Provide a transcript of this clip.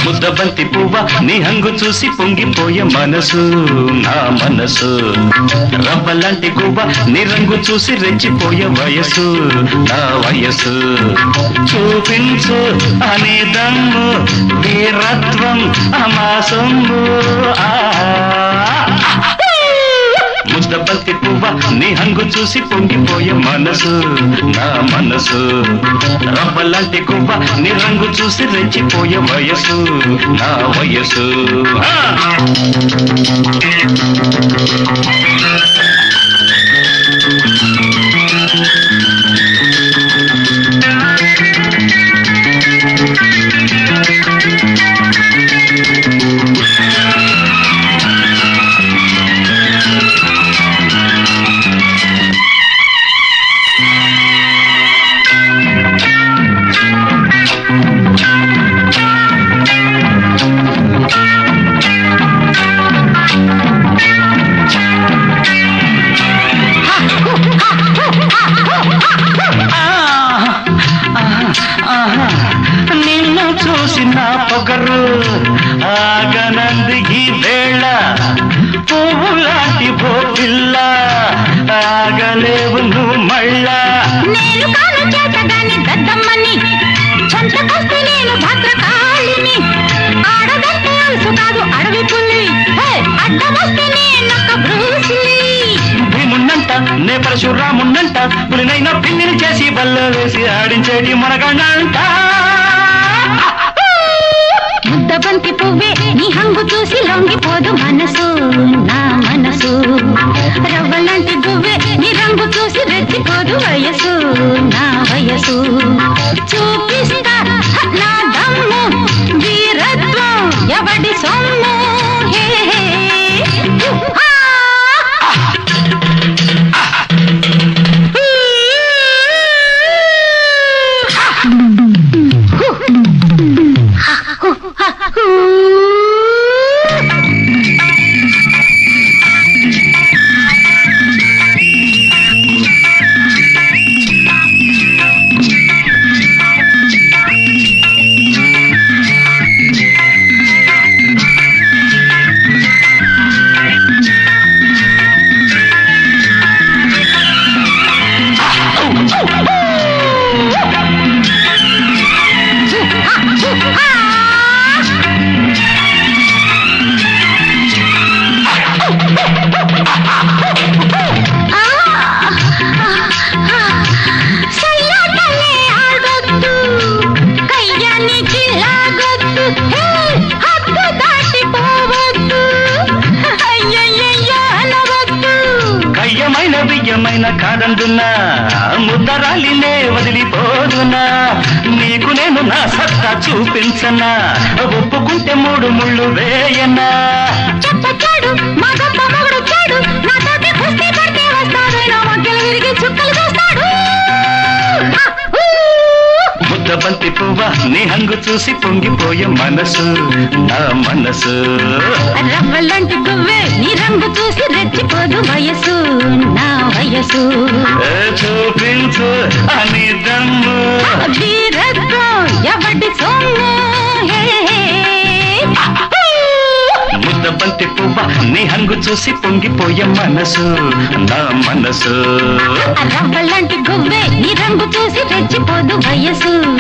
ముద్దబంతి పువ్వ నీ హంగు చూసి పొంగిపోయే మనసు నా మనసు రవ్వలాంటి గువ్వ నీ రంగు చూసి రెచ్చిపోయే వయసు నా వయసు చూపించు అనే దమ్ము వీరత్వం అమాసమ్ము ఆ ముద్దబంతి పువ్వ నీ హంగు చూసి పొంగిపోయే మనసు నా మనసు రవ్వలాంటి గువ్వ నీ రంగు చూసి రెచ్చిపోయే వయసు నా వయసు ఆ! ఆహా, నిన్ను చూసిన పొగరు ఆగనంది ఈ వేళ పువ్వు లాంటి ఓ పిల్ల ఆగలేవు నువ్వు మళ్ళా నేను కాను చేతగాని దద్దమ్మని చంతకొస్తే నేను భద్రకాళిని ఆడదంటే అలసు కాదు అడవి పుల్లి హే, అడ్డమొస్తే నేనొక్క బ్రూస్లీ భీమున్నంట నే పరశురామున్నంట పులినైనా పిన్నిని చేసి బల్ల వేసి ఆడించేటి మనగంట ముద్దబంతి పువ్వే నీ హంగు చూసి లొంగిపోదు మనసు నా మనసు రవ్వలాంటి గువ్వే నీ రంగు చూసి రెచ్చిపోదు వయసు నా వయసు చూపిస్తా నా దమ్ము వీరత్వం ఎవడి సొమ్ము హే హే. ఆ! ಸೈಲಾಟಲ್ಲೇ ಆಡೊತ್ತು ಕೈಯನ್ನಿ ಕಿಲ್ಲಾಗೊತ್ತು ಹೇ ಹತ್ತು ದಾಟಿ పోవద్దు అయ్యయ్యయ్య అనవద్దు కయ్యమైన బియ్యమైన కాదందున్నా ముద్దరాలినే వదిలిపోదునా నీకు నేను నా సత్తా చూపించనా ఒప్పుకుంటే మూడు ముళ్ళు వేయనా చెప్పచ్చాడు మా గొప్ప మొగుడొచ్చాడు నాతోటి కుస్తీ పడితే వస్తాడు నా మగ్గలు విరిగి చుక్కలు చూస్తాడు ముద్దబంతి పువ్వ నీ హంగు చూసి పొంగిపోయే మనసు నా మనసు రవ్వలంటి గువ్వే నీ రంగు చూసి రెచ్చిపోదు వయసు నా వయసు ఏ చూపించు అని దమ్ము వీరత్వం ఎవడి సొమ్ము హే హే. ముద్దబంతి పువ్వ నీ హంగు చూసి పొంగిపోయే మనసు నా మనసు రవ్వలాంటి గువ్వే నీ రంగు చూసి రెచ్చిపోదు వయసు